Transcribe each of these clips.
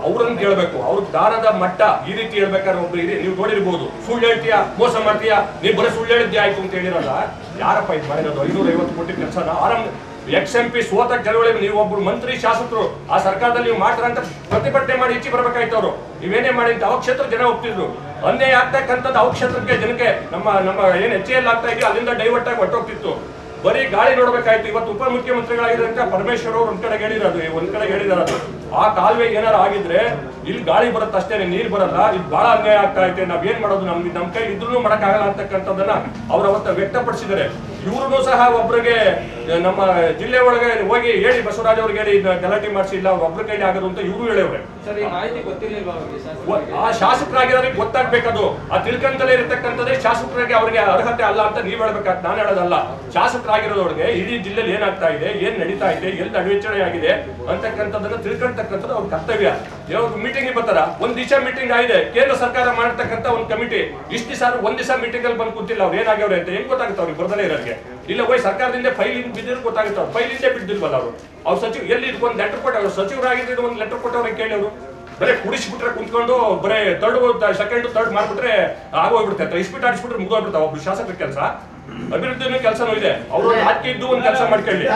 ಅವ್ರನ್ನ ಕೇಳ್ಬೇಕು ಅವ್ರ ದಾನದ ಮಟ್ಟ ಈ ರೀತಿ ಹೇಳ್ಬೇಕಾದ್ರೆ ಒಬ್ರು ಇದೆ ನೀವು ನೋಡಿರ್ಬೋದು ಸುಳ್ಳು ಹೇಳ್ತೀಯಾ ಮೋಸ ಮಾಡ್ತೀಯಾ ನೀವು ಬರೀ ಸುಳ್ಳು ಹೇಳಿದ್ದೆ ಆಯ್ತು ಅಂತ ಹೇಳಿರಲ್ಲ ಯಾರಪ್ಪ ಇದು ಮಾಡಿರೋದು ಐನೂರ ಐವತ್ತು ಕೋಟಿ ಕೆಲಸನ ಆರಾಮ್ ಎಕ್ಸ್ ಎಂ ಪಿ ಸೋತ ಕೆಲವೊಳಗೆ ನೀವು ಒಬ್ರು ಮಂತ್ರಿ ಶಾಸಕರು ಆ ಸರ್ಕಾರದಲ್ಲಿ ನೀವು ಮಾಡ್ತಾರ ಅಂತ ಪ್ರತಿಭಟನೆ ಮಾಡಿ ಈಚೆ ಬರ್ಬೇಕಾಯ್ತು ಅವರು ನೀವೇನೇ ಮಾಡಿ ಅಂತ ಅವ ಕ್ಷೇತ್ರ ಜನ ಒಪ್ತಿದ್ರು ಅನ್ಯಾಯ ಆಗ್ತಕ್ಕಂಥದ್ದು ಅವ ಕ್ಷೇತ್ರಕ್ಕೆ ಜನಕ್ಕೆ ನಮ್ಮ ನಮ್ಮ ಏನ್ ಎಚ್ ಎಲ್ ಆಗ್ತಾ ಇದೆಯೋ ಅಲ್ಲಿಂದ ಡೈವರ್ಟ್ ಆಗಿ ಹೊಟ್ಟೋಗ್ತಿತ್ತು ಬರೀ ಗಾಳಿ ನೋಡ್ಬೇಕಾಯ್ತು ಇವತ್ತು ಉಪಮುಖ್ಯಮಂತ್ರಿಗಳಾಗಿರೋದ್ರಿಂದ ಪರಮೇಶ್ವರ್ ಅವರು ಒಂದ್ ಕಡೆ ಹೇಳಿರೋದು ಒಂದ್ ಕಡೆ ಹೇಳಿದಾರೆ ಆ ಕಾಲುವೆ ಏನಾರು ಆಗಿದ್ರೆ ಇಲ್ಲಿ ಗಾಳಿ ಬರುತ್ತೆ ಅಷ್ಟೇ ನೀರ್ ಬರಲ್ಲ ಇದು ಬಹಳ ಅನ್ಯಾಯ ಆಗ್ತಾ ಐತೆ ನಾವ್ ಏನ್ ಮಾಡೋದು ನಮ್ಗೆ ನಮ್ ಕೈ ಇದ್ರೂ ಮಾಡಕ್ಕಾಗಲ್ಲ ಅಂತಕ್ಕಂಥದ್ದನ್ನ ಅವ್ರು ಅವತ್ತ ವ್ಯಕ್ತಪಡಿಸಿದ್ದಾರೆ ಇವ್ರು ಸಹ ಒಬ್ರಿಗೆ ನಮ್ಮ ಜಿಲ್ಲೆ ಒಳಗೆ ಹೋಗಿ ಹೇಳಿ ಬಸವರಾಜ್ ಅವ್ರಿಗೆ ಹೇಳಿ ಇದ್ನ ಗಲಾಟೆ ಮಾಡಿಸಿಲ್ಲ ಅವ್ರ ಒಬ್ರ ಕೈಲಿ ಆಗೋದು ಅಂತ ಇವರು ಹೇಳವ್ರೆ ಸರ್ ಈ ಮಾಹಿತಿ ಗೊತ್ತಿರ್ಲಿಲ್ವಾ ಅವ್ರಿಗೆ ವ- ಶಾಸಕರಿಗೆ? ಆ ಶಾಸಕರಾಗಿರೋರಿಗೆ ಗೊತ್ತಾಗ್ಬೇಕದು ಆ ತಿಳ್ಕೊಂಡಲೇ ಇರತಕ್ಕಂಥದ್ದೇ ಶಾಸಕರಿಗೆ ಅವರಿಗೆ ಅರ್ಹತೆ ಅಲ್ಲ ಅಂತ ನೀವ್ ಹೇಳ್ಬೇಕಾದ್ ನಾನು ಹೇಳೋದಲ್ಲ ಶಾಸಕರಾಗಿರೋದವ್ರಿಗೆ ಇಡೀ ಜಿಲ್ಲೆಯಲ್ಲಿ ಏನಾಗ್ತಾ ಇದೆ ಏನ್ ನಡೀತಾ ಇದೆ ಎಲ್ಲಿ ಅಡವಿಚಣೆ ಆಗಿದೆ ಅಂತಕ್ಕಂಥದ್ದನ್ನ ತಿಳ್ಕೊಂತಕ್ಕಂಥದ್ದು ಅವ್ರ ಕರ್ತವ್ಯ ಯಾವಾಗ ಮೀಟಿಂಗ್ ಬರ್ತಾರ ಒಂದ್ ದಿವಸ ಮೀಟಿಂಗ್ ಆಗಿದೆ ಕೇಂದ್ರ ಸರ್ಕಾರ ಮಾಡಿರ್ತಕ್ಕಂಥ ಒಂದು ಕಮಿಟಿ ಇಷ್ಟು ದಿವಸ ಒಂದ್ ದಿವಸ ಮೀಟಿಂಗ್ ಅಲ್ಲಿ ಬಂದು ಕೂತಿಲ್ಲ ಅವ್ರು ಏನಾಗ್ಯವ್ರೆ ಅಂತ ಹೆಂಗ್ ಗೊತ್ತಾಗುತ್ತೆ ಅವ್ರಿಗೆ ಬರ್ದಲೇ ಇರೋರಿಗೆ ಇಲ್ಲ ಹೋಯ್ ಸರ್ಕಾರದಿಂದ ಫೈಲ್ ಬಿದ್ದಿರೋ ಗೊತ್ತಾಗುತ್ತೆ ಅವ್ರು ಫೈಲ್ ಇಂದೇ ಬಿದ್ದಿಲ್ವಲ್ಲ ಅವರು ಅವ್ರು ಸಚಿವ ಎಲ್ಲಿ ಒಂದು ಲೆಟರ್ ಕೊಟ್ಟವ್ರು ಸಚಿವರಾಗಿದ್ದು ಒಂದು ಲೆಟರ್ ಕೊಟ್ಟವ್ರಿಗೆ ಕೇಳಿ ಅವರು ಬರೀ ಕುಡಿಸ್ಬಿಟ್ರೆ ಕುಂತ್ಕೊಂಡು ಬರೀ ತರ್ಡ್ ಸೆಕೆಂಡ್ ತರ್ಡ್ ಮಾಡ್ಬಿಟ್ರೆ ಆಗೋಗ್ಬಿಡುತ್ತೆ ಇಸ್ಪಿಟ್ ಆಡಿಸ್ಬಿಟ್ರೆ ಮುಗಿದೋಗ್ಬಿಡ್ತಾವ ಒಬ್ರು ಶಾಸಕರ ಕೆಲಸ ಅಭಿವೃದ್ಧಿನೂ ಕೆಲಸನೂ ಇದೆ ಅವರು ರಾಜಕೀಯ ಇದ್ದು ಒಂದು ಕೆಲಸ ಮಾಡ್ಕೊಳ್ಳಿ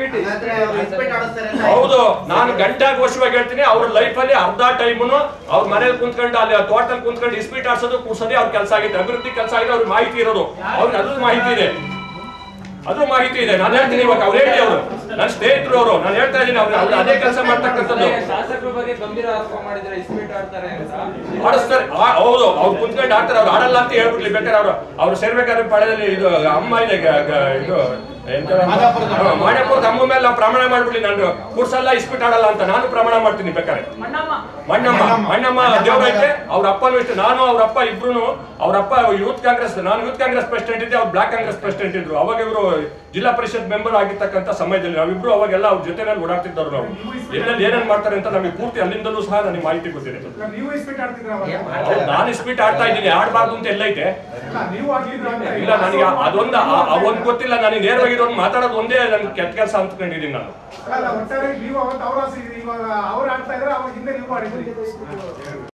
ಹೌದು ನಾನು ಗಂಟಾಘೋಷವಾಗಿ ಹೇಳ್ತೀನಿ ಅವ್ರ ಲೈಫಲ್ಲಿ ಅರ್ಧ ಟೈಮುನು ಅವ್ರ ಮನೇಲಿ ಕುಂತ್ಕೊಂಡು ಅಲ್ಲಿ ತೋಟದಲ್ಲಿ ಕುಂತ್ಕೊಂಡು ಇಸ್ಪೀಟ್ ಆಡ್ಸೋದು ಕೂರ್ಸೋದೇ ಅವ್ರ ಕೆಲಸ ಆಗಿದೆ ಅಭಿವೃದ್ಧಿ ಕೆಲಸ ಆಗಿದೆ ಅವ್ರಿಗೆ ಮಾಹಿತಿ ಇರೋದು ಅವ್ರಿಗೆ ಅದ್ರ ಮಾಹಿತಿ ಇದೆ ಅದು ಮಾಹಿತಿ ಇದೆ ನಾನು ಹೇಳ್ತೀನಿ ಇವಾಗ ಅವ್ರು ಹೇಳಿ ಅವರು ನನ್ನ ಸ್ನೇಹಿತರು ಅವರು ನಾನು ಹೇಳ್ತಾ ಇದ್ದೀನಿ ಅವ್ರು ಅವ್ರು ಅದೇ ಕೆಲಸ ಮಾಡ್ತಕ್ಕಂಥದ್ದು ಶಾಸಕರ ಬಗ್ಗೆ ಗಂಭೀರ ಆರೋಪ ಮಾಡಿದ್ರೆ ಇಸ್ಪೀಟ್ ಆಡ್ತಾರೆ ಅಂತ ಆಡಿಸ್ತಾರೆ ಆ- ಹೌದು ಅವ್ರು ಕುಂತ್ಕೊಂಡು ಆಡ್ತಾರೆ ಅವ್ರು ಆಡಲ್ಲ ಅಂತ ಹೇಳ್ಬಿಡ್ಲಿ ಬೇಕಾದ್ರೆ ಅವ್ರು ಅವ್ರು ಸೇರ್ಬೇಕಾದ್ರೆ ಪಾಳ್ಯದಲ್ಲಿ ಇದು ಅಮ್ಮ ಇದೆ ಗ- ಗ- ಇದು ಎಂತ ಹಾ, ಮಾನ್ಯಪುರದ ಅಮ್ಮ ಮೇಲೆ ನಾವು ಪ್ರಮಾಣ ಮಾಡ್ಬಿಡ್ಲಿ ನಾನು ಕೂರ್ಸಲ್ಲ ಇಸ್ಪಿಟ್ ಆಡಲ್ಲ ಅಂತ ನಾನು ಪ್ರಮಾಣ ಮಾಡ್ತೀನಿ ಬೇಕಾದ್ರೆ ಮಣ್ಣಮ್ಮ ಮಣ್ಣಮ್ಮ ದೇವರೈತೆ ಅವ್ರ ಅಪ್ಪನೂ ಇಷ್ಟು ನಾನು ಅವ್ರ ಅಪ್ಪ ಇಬ್ರು ಅವ್ರ ಅಪ್ಪ ಯೂತ್ ಕಾಂಗ್ರೆಸ್ ನಾನು ಯೂತ್ ಕಾಂಗ್ರೆಸ್ ಪ್ರೆಸಿಡೆಂಟ್ ಇದ್ದೆ ಅವ್ರು ಬ್ಲಾಕ್ ಕಾಂಗ್ರೆಸ್ ಪ್ರೆಸಿಡೆಂಟ್ ಇದ್ರು ಅವಾಗ ಇವರು ಜಿಲ್ಲಾ ಪರಿಷತ್ ಮೆಂಬರ್ ಆಗಿರ್ತಕ್ಕಂಥ ಸಮಯದಲ್ಲಿ ನಾವಿಬ್ರು ಅವಾಗೆಲ್ಲ ಅವ್ರ ಜೊತೆನಲ್ಲಿ ಓಡಾಡ್ತಿದ್ದವ್ರು ನಾವು ಎಲ್ಲೆಲ್ಲಿ ಏನೇನ್ ಮಾಡ್ತಾರೆ ಅಂತ ನಮಗೆ ಪೂರ್ತಿ ಅಲ್ಲಿಂದಲೂ ಸಹ ನನಗೆ ಮಾಹಿತಿ ಗೊತ್ತಿದೆ ನೀವು ಇಸ್ಪೀಟ್ ಆಡ್ತಿದ್ರ ಹೌದು, ನಾನು ಸ್ಪೀಟ್ ಆಡ್ತಾ ಇದ್ದೀನಿ ಆಡ್ಬಾರ್ದು ಅಂತ ಎಲ್ಲೈತೆ ನೀವು ಆಗಿದ್ರು ಅಂತ ಇಲ್ಲ ನನಗೆ ಅದೊಂದು ಆ- ಆ ಒಂದ್ ಗೊತ್ತಿಲ್ಲ ನನಗೆ ನೇರವಾಗಿ ಇದೊಂದು ಮಾತಾಡೋದು ಒಂದೇ ನನ್ಗೆ ಕೆಟ್ಟ ಕೆಲಸ ಅಂದ್ಕೊಂಡಿದ್ದೀನಿ ನಾನು ಅಲ್ಲ ಒಟ್ಟಾರೆ ನೀವು ಅವತ್ತು ಅವರ ಇವಾಗ ಅವ್ರು ಆಡ್ತಾ ಇದ್ರೆ ಅವಾಗ ಹಿಂದೆ ನೀವು ಆಡಿದ್ರಿ